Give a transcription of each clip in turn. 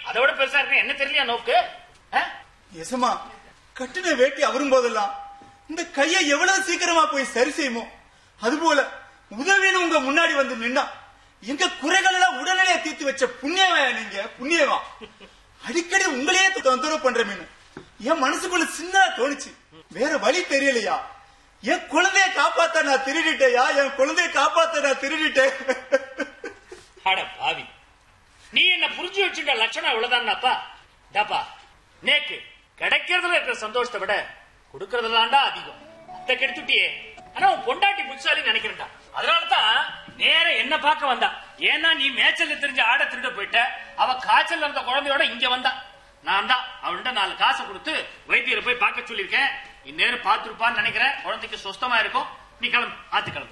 அதோட பெருசா இருக்கு என்ன தெரியலையா நோக்கு ஆ? எசமா கட்டின வேட்டி அவரும் போதெல்லாம் இந்த கையை எவ்வளவு சீக்கிரமா போய் சரி செய்யுமோ அதுபோல உதவின்னு உங்க முன்னாடி வந்து நின்னா எங்க குறைகள் எல்லாம் உடனடியா தீர்த்து வச்ச புண்ணியவா நீங்க புண்ணியவா அடிக்கடி உங்களையே தொந்தரவு பண்ற மீன் என் மனசுக்குள்ள சின்ன தோணுச்சு வேற வழி தெரியலையா என் குழந்தைய காப்பாத்த நான் திருடிட்டேயா என் குழந்தைய காப்பாத்த நான் திருடிட்டேன் அட பாவி நீ என்ன புரிஞ்சு வச்சுட்ட லட்சணம் இவ்வளவுதான்னாப்பா டாப்பா நேக்கு கிடைக்கிறதுல இருக்கிற சந்தோஷத்தை விட கொடுக்கறதுலாம்டா அதிகம் அத்தை கெடுத்துட்டியே ஆனா உன் பொண்டாட்டி புட்சாலி நினைக்கிறேன்டா அதனாலதான் நேர என்ன பார்க்க வந்தா ஏன்னா நீ மேய்ச்சல்ல தெரிஞ்ச ஆட திருட போயிட்ட அவ காய்ச்சல் இருந்த குழந்தையோட இங்க வந்தா நான் தான் அவள்கிட்ட நாலு காசை கொடுத்து வைத்தியரை போய் பார்க்க சொல்லியிருக்கேன் இந்நேரம் பார்த்துருப்பான்னு நினைக்கிறேன் குழந்தைக்கு சுஸ்தமா இருக்கும் நீ கிளம்பு ஆத்து கிளம்பு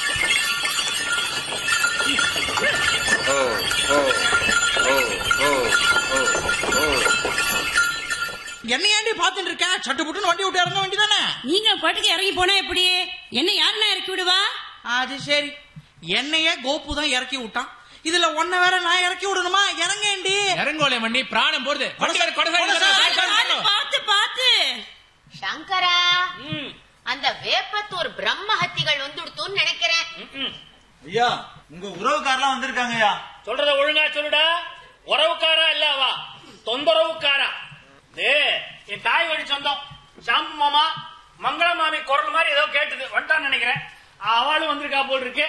என்ன ஏண்டி பாத்துட்டு இருக்க சட்டு புட்டுன்னு வண்டி விட்டு இறங்க வேண்டியதானே நீங்க பாட்டுக்கு இறங்கி போனா எப்படி என்ன யாருன்னா இறக்கி விடுவா அது சரி என்னையே கோப்பு தான் இறக்கி விட்டான் இதுல ஒன்ன வேற நான் இறக்கி விடணுமா இறங்கேண்டி இறங்கோலே மண்ணி பிராணம் போடுது கொடசாரி கொடசாரி கொடசாரி, பாத்து, பாத்து பாத்து சங்கரா ம், அந்த வேப்பத்தூர் பிரம்ம ஹத்திகள் வந்துடுத்துன்னு நினைக்கிறேன் ம், ம். ஐயா உங்க உறவுக்காரெல்லாம் வந்திருக்காங்கய்யா சொல்றத ஒழுங்கா சொல்லுடா உறவுக்காரா இல்ல அவா தொந்தரவுக்காரா டே என் தாய் வழி சொந்தம் ஷாம்பு மாமா மங்கள மாமி குரல் மாதிரி ஏதோ கேட்டது வந்துட்டான்னு நினைக்கிறேன் அவளும் வந்திருக்கா போல் இருக்கு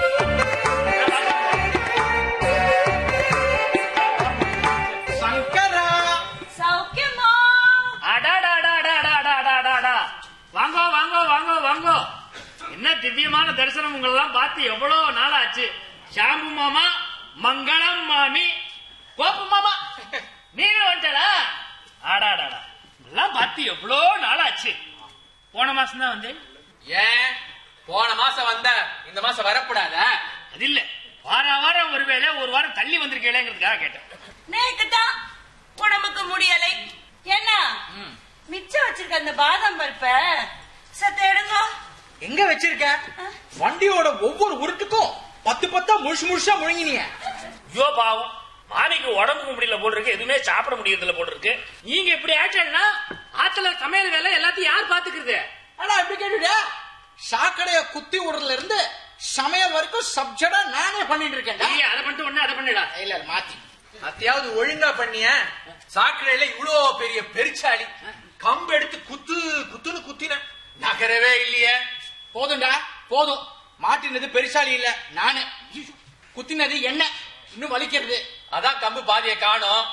சங்கரா சௌக்கியமா அடாடாடாடாடாடாடாடா. வாங்கோ வாங்கோ வாங்கோ வாங்கோ என்ன திவ்யமான தரிசனம் உங்களெல்லாம் பார்த்து எவ்வளவு நாள் ஆச்சு ஷாம்பு மாமா மங்களம் மாமி கோப்பு மாமா நீங்க வந்துட்டா ஆடாடாடா எல்லாம் பார்த்து எவ்வளோ நாள் ஆச்சு போன மாசம் தான் வந்தேன் ஏன் போன மாசம் வந்த இந்த மாசம் வரக்கூடாத அது இல்ல வார வாரம் ஒரு வேளை ஒரு வாரம் தள்ளி வந்திருக்கேங்கிறதுக்காக கேட்டேன் நேக்குதான் உடம்புக்கு முடியலை என்ன மிச்சம் வச்சிருக்க அந்த பாதாம் பருப்ப சத்த எடுங்க எங்க வச்சிருக்க வண்டியோட ஒவ்வொரு உருட்டுக்கும் பத்து பத்தா முழுசு முழுசா முழுங்கினிய ஐயோ பாவம் மாமிக்கு உடம்புக்கு முடியல போல் இருக்கு எதுவுமே சாப்பிட முடியறதுல போல் இருக்கு நீங்க இப்படி ஆச்சல்னா ஆத்துல சமையல் வேலை எல்லாத்தையும் யார் பாத்துக்கிறது ஆனா எப்படி கேட்டுட சாக்கடைய குத்தி விடுறதுல இருந்து சமையல் வரைக்கும் சப்ஜெக்டா நானே பண்ணிட்டு இருக்கேன் இல்லையா அதை பண்ணிட்டு ஒண்ணு அதை பண்ணிடா இல்ல மாத்தி அத்தையாவது ஒழுங்கா பண்ணிய சாக்கடையில இவ்வளோ பெரிய பெருச்சாளி கம்பு எடுத்து குத்து குத்துன்னு குத்தின நகரவே இல்லையே போதும்டா போதும் மாட்டினது பெருசாலி இல்ல நானு குத்தினது என்ன இன்னும் வலிக்கிறது அதான் கம்பு பாதிய காணோம்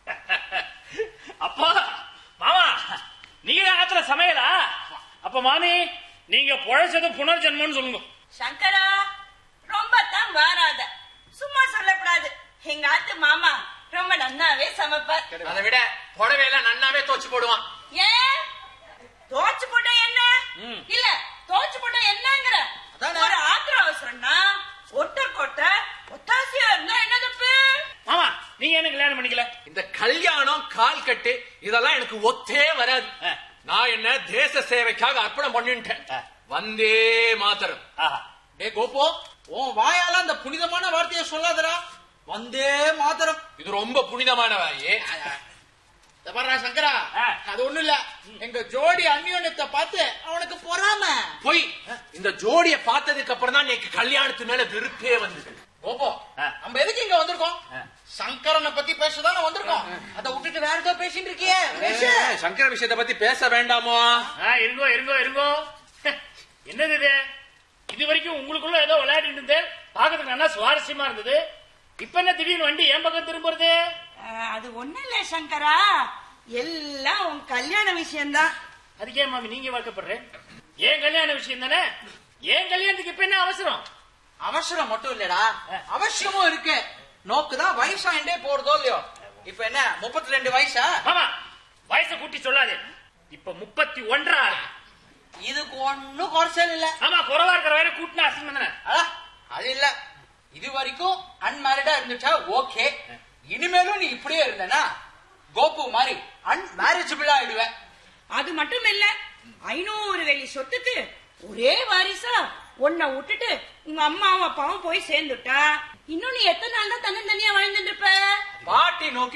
அப்பா மாமா நீங்க தான் ஆத்துல சமையலா அப்ப மாமி நீங்க பொழைச்சது புனர்ஜென்மம்னு சொல்லுங்க சங்கரா ரொம்ப தான் வாராத சும்மா சொல்லக்கூடாது எங்க ஆத்து மாமா ரொம்ப நன்னாவே சமைப்பார் அதை விட புடவையெல்லாம் நன்னாவே தோச்சு போடுவான் ஏன் தோச்சு போட்ட என்ன ம். இல்ல தோச்சு போட்ட என்னங்கிற அதானே. ஒரு ஆத்திர அவசரம்னா ஒட்ட கொட்ட ஒத்தாசியா இருந்தா என்ன தப்பு மாமா நீங்க என்ன கல்யாணம் பண்ணிக்கல இந்த கல்யாணம் கால் கட்டு இதெல்லாம் எனக்கு ஒத்தே வராது ஆ. நான் என்ன தேச சேவைக்காக அர்ப்பணம் பண்ணிட்டேன் ஆ. வந்தே மாத்தரம் ஆஹா டே கோபோ உன் வாயால அந்த புனிதமான வார்த்தையை சொல்லாதடா வந்தே மாதரம் இது ரொம்ப புனிதமான வாயே இத பாருடா சங்கரா ஆ. அது ஒண்ணு இல்ல எங்க ஜோடி அந்யோன்யத்தை பார்த்து அவனுக்கு பொறாம போய் இந்த ஜோடிய பார்த்ததுக்கு அப்புறம் தான் எனக்கு கல்யாணத்து மேல வெறுப்பே வந்தது கோபோ ஆ. நம்ம எதுக்கு இங்க வந்திருக்கோம் ஆ. சங்கரனை பத்தி பேசதானே வந்திருக்கோம் அத விட்டுட்டு வேற ஏதோ பேசிட்டு இருக்கியே பேசு சங்கர விஷயத்தை பத்தி பேச வேண்டாமோ ஆ, இருங்கோ இருங்கோ இருங்கோ என்னது இது இது வரைக்கும் உங்களுக்குள்ள ஏதோ விளையாடிட்டு இருந்தேன் பாக்கிறதுக்கு நல்லா சுவாரஸ்யமா இருந்தது இப்ப என்ன திடீர்னு வண்டி என் பக்கம் திரும்புறது அஹ், அது ஒண்ணு இல்ல சங்கரா எல்லாம் உன் கல்யாண விஷயம்தான் அதுக்கே மாமி நீங்க வாக்கப்படுறேன் ஏன் கல்யாண விஷயம் தானே ஏன் கல்யாணத்துக்கு இப்ப என்ன அவசரம் அவசரம் மட்டும் இல்லடா அவசியமும் இருக்கு நோக்குதான் வயசாயிண்டே போறதோ இல்லையோ இப்ப என்ன முப்பத்தி ரெண்டு வயசா ஆமா வயசை கூட்டி சொல்லாதே இப்ப முப்பத்தி ஒன்றா இருக்கு. இதுக்கு ஒண்ணும் குறைச்சல் இல்ல ஆமா குறவா இருக்கிற வரை கூட்டினா அசிங்கம் தானே அடா, அது இல்ல இது வரைக்கும் அன்மேரிடா இருந்துச்சா ஓகே இனிமேலும் நீ இப்படியே இருந்தனா கோபு மாதிரி அன்மேரேஜபிளா ஆயிடுவேன் அது மட்டும் இல்ல ஐநூறு வெளி சொத்துக்கு ஒரே வாரிசா உன்னை விட்டுட்டு உங்க அம்மாவும் அப்பாவும் போய் சேர்ந்துட்டா இன்னும் நீ எத்தனை நாள் தான் தன்னந்தனியா வாழ்ந்துட்டு இருப்ப பாட்டி நோக்கி